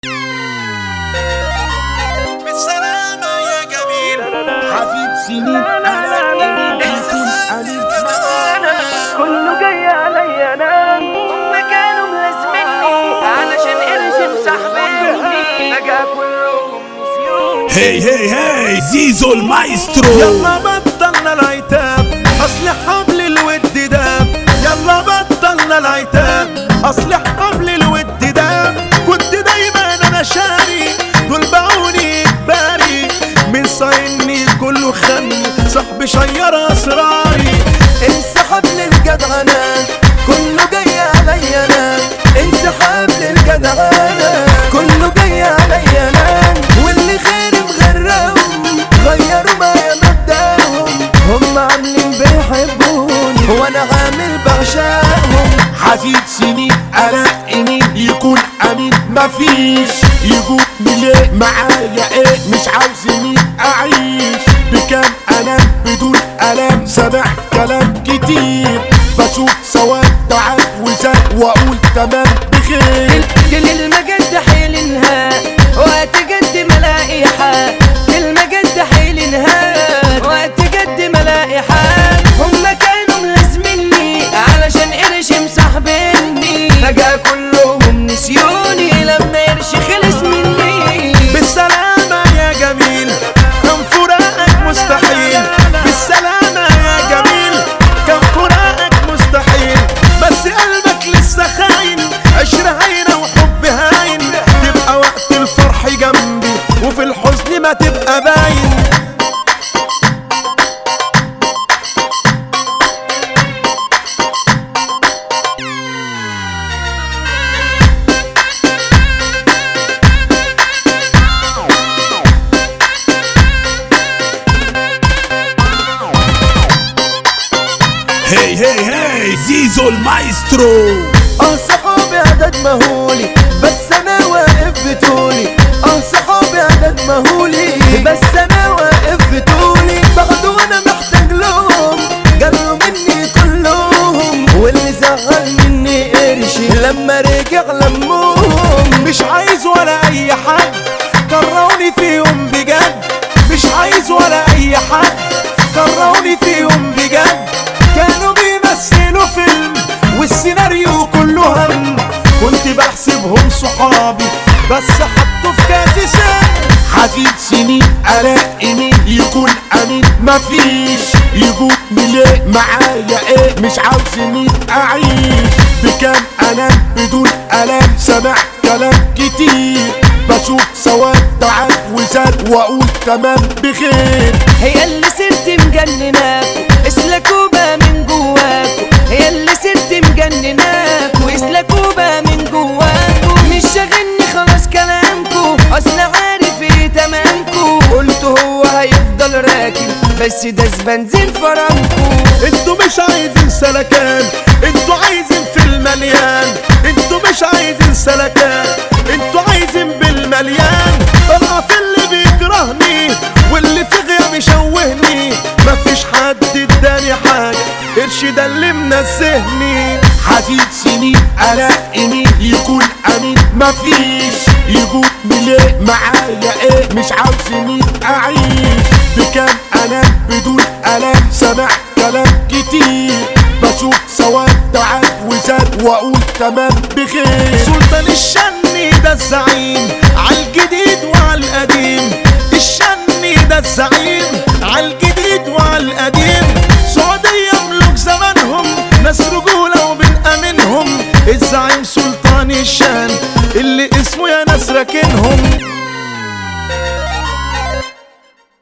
بالسلامة يا جميل حبيب سنين انا امين يكون امين كله جاي عليا انا هم كانوا ملازمني علشان قرش مسحبني فجأة كلهم نسيوني هي هي هي زيزو المايسترو يلا بطلنا العتاب اصل حبل الود داب يلا بطلنا العتاب اصل حبل الود داب كنت دايما انا شاري دول باعوني اجباري من صايني كله خني صاحبي شير اسراري انسحب للجدعنة كله جاي عليا انا انسحب للجدعنة كله جاي عليا انا واللي غيري مغرقهم غيروا معايا مبدأهم هم عاملين بيحبوني وانا عامل بعشقهم حبيب سنين انا امين يكون امين مفيش يقول ليه معايا ايه مش عاوزني اعيش بكام انام بدون الام سامع كلام كتير بشوف سواد تعب وزاد واقول تمام بخير كلمة جد حيلنها وقت جد ملاقي حال كلمة جد حيلنها وقت جد ملاقي حال هما كانوا ملازمني علشان قرش مسحبني فجأة كلهم نسيوني لما قرش خلص مني بالسلامة يا جميل كان فراقك مستحيل بالسلامة يا جميل كان فراقك مستحيل بس قلبك لسه خاين عشرة هاينة وحب هاين تبقى وقت الفرح جنبي وفي الحزن ما تبقى باين هي هي هي زيزو المايسترو اه صحابي عدد مهولي بس انا واقف بطولي اه صحابي عدد مهولي بس انا واقف بطولي باخدوا وانا محتاج لهم جروا مني كلهم واللي زعل مني قرشي لما رجع لمهم مش عايز ولا اي حد كرهوني فيهم بجد مش عايز ولا اي حد كرهوني فيهم بجد كانوا بيمثلوا فيلم والسيناريو كله هم كنت بحسبهم صحابي بس حطوا في كاسي سم حبيب سنين انا امين يكون امين مفيش يقول ليه معايا ايه مش عاوزني اعيش بكام انام بدون الام سامع كلام كتير بشوف سواد تعب وزاد واقول تمام بخير هي اللي سرت مجنناكوا اسلكوا بقى من جواكوا هي اللي سرت مجنناكوا اسلكوا بقى من جواكوا مش شاغلني خلاص كلامكوا اصل عارف ايه تمامكوا قلت هو هيفضل راكب بس ده بنزين فرامكوا انتوا مش عايزين سلكان انتوا عايزين في المليان انتوا مش عايزين سلكان انتوا عايزين بالمليان طلع في اللي بيكرهني واللي في غيابي شوهني مفيش حد اداني حاجة قرش ده اللي منزهني حبيب سنين انا امين يكون امين مفيش يقول ليه معايا ايه مش عاوزني اعيش بكام انام بدون الام سامع كلام كتير بشوف سواد تعب وزاد واقول تمام بخير سلطان الشني ده الزعيم عالجديد وعالقديم الشني ده الزعيم عالجديد وعالقديم سعودية ملوك زمانهم ناس رجولة وبنأمنهم الزعيم سلطان الشان اللي اسمه يا ناس راكنهم